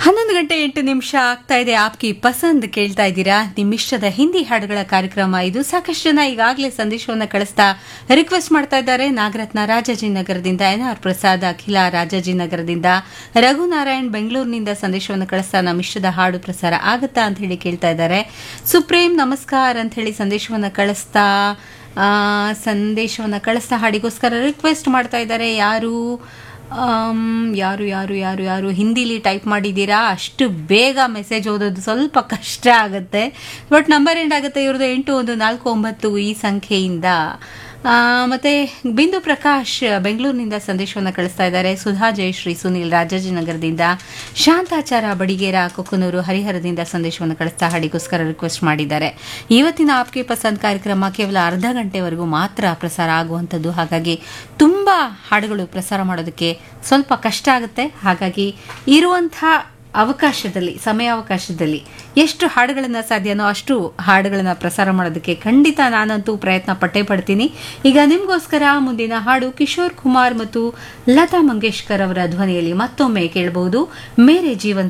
ಹನ್ನೊಂದು ಗಂಟೆ ಎಂಟು ನಿಮಿಷ ಆಗ್ತಾ ಇದೆ ಆಪ್ಕಿ ಪಸಂದ್ ಕೇಳ್ತಾ ಇದ್ದೀರಾ ನಿಮ್ಮಿಷ್ಟದ ಹಿಂದಿ ಹಾಡುಗಳ ಕಾರ್ಯಕ್ರಮ ಇದು ಸಾಕಷ್ಟು ಜನ ಈಗಾಗಲೇ ಸಂದೇಶವನ್ನು ಕಳಿಸ್ತಾ ರಿಕ್ವೆಸ್ಟ್ ಮಾಡ್ತಾ ಇದ್ದಾರೆ ನಾಗರತ್ನ ರಾಜಾಜಿನಗರದಿಂದ ಎನ್ ಆರ್ ಪ್ರಸಾದ್ ಅಖಿಲ ರಾಜಾಜಿನಗರದಿಂದ ರಘುನಾರಾಯಣ್ ಬೆಂಗಳೂರಿನಿಂದ ಸಂದೇಶವನ್ನು ಕಳಿಸ್ತಾ ನಮ್ಮಿಷ್ಟದ ಹಾಡು ಪ್ರಸಾರ ಆಗುತ್ತಾ ಅಂತ ಹೇಳಿ ಕೇಳ್ತಾ ಇದ್ದಾರೆ ಸುಪ್ರೀಂ ನಮಸ್ಕಾರ ಅಂತ ಹೇಳಿ ಸಂದೇಶವನ್ನು ಕಳಿಸ್ತಾ ಆ, ಸಂದೇಶವನ್ನು ಕಳಿಸ್ತಾ ಹಾಡಿಗೋಸ್ಕರ ರಿಕ್ವೆಸ್ಟ್ ಮಾಡ್ತಾ ಇದ್ದಾರೆ ಯಾರು ಆಮ್, ಯಾರು ಯಾರು ಯಾರು ಯಾರು ಹಿಂದಿಲಿ ಟೈಪ್ ಮಾಡಿದ್ದೀರಾ ಅಷ್ಟು ಬೇಗ ಮೆಸೇಜ್ ಓದೋದು ಸ್ವಲ್ಪ ಕಷ್ಟ ಆಗುತ್ತೆ ಬಟ್ ನಂಬರ್ ಎಂಡ್ ಆಗುತ್ತೆ ಇವ್ರದ್ದು ಎಂಟು ಒಂದು ನಾಲ್ಕು ಒಂಬತ್ತು ಈ ಸಂಖ್ಯೆಯಿಂದ ಆ, ಮತ್ತೆ ಬಿಂದು ಪ್ರಕಾಶ್ ಬೆಂಗಳೂರಿನಿಂದ ಸಂದೇಶವನ್ನು ಕಳಿಸ್ತಾ ಇದ್ದಾರೆ ಸುಧಾ ಜಯಶ್ರೀ ಸುನಿಲ್ ರಾಜಾಜಿನಗರದಿಂದ ಶಾಂತಾಚಾರ ಬಡಿಗೇರ ಕೊಕ್ಕನೂರು ಹರಿಹರದಿಂದ ಸಂದೇಶವನ್ನು ಕಳಿಸ್ತಾ ಹಾಡಿಗೋಸ್ಕರ ರಿಕ್ವೆಸ್ಟ್ ಮಾಡಿದ್ದಾರೆ ಇವತ್ತಿನ ಆಪ್ಗೆ ಪಸಂದ್ ಕಾರ್ಯಕ್ರಮ ಕೇವಲ ಅರ್ಧ ಗಂಟೆವರೆಗೂ ಮಾತ್ರ ಪ್ರಸಾರ ಆಗುವಂಥದ್ದು ಹಾಗಾಗಿ ತುಂಬ ಹಾಡುಗಳು ಪ್ರಸಾರ ಮಾಡೋದಕ್ಕೆ ಸ್ವಲ್ಪ ಕಷ್ಟ ಆಗುತ್ತೆ ಹಾಗಾಗಿ ಇರುವಂಥ ಅವಕಾಶದಲ್ಲಿ ಸಮಯಾವಕಾಶದಲ್ಲಿ ಎಷ್ಟು ಹಾಡುಗಳನ್ನು ಸಾಧ್ಯನೋ ಅಷ್ಟು ಹಾಡುಗಳನ್ನು ಪ್ರಸಾರ ಮಾಡೋದಕ್ಕೆ ಖಂಡಿತ ನಾನಂತೂ ಪ್ರಯತ್ನ ಪಟ್ಟೇ ಪಡ್ತೀನಿ ಈಗ ನಿಮಗೋಸ್ಕರ ಮುಂದಿನ ಹಾಡು ಕಿಶೋರ್ ಕುಮಾರ್ ಮತ್ತು ಲತಾ ಮಂಗೇಶ್ಕರ್ ಅವರ ಧ್ವನಿಯಲ್ಲಿ ಮತ್ತೊಮ್ಮೆ ಕೇಳಬಹುದು ಮೇರೆ ಜೀವನ್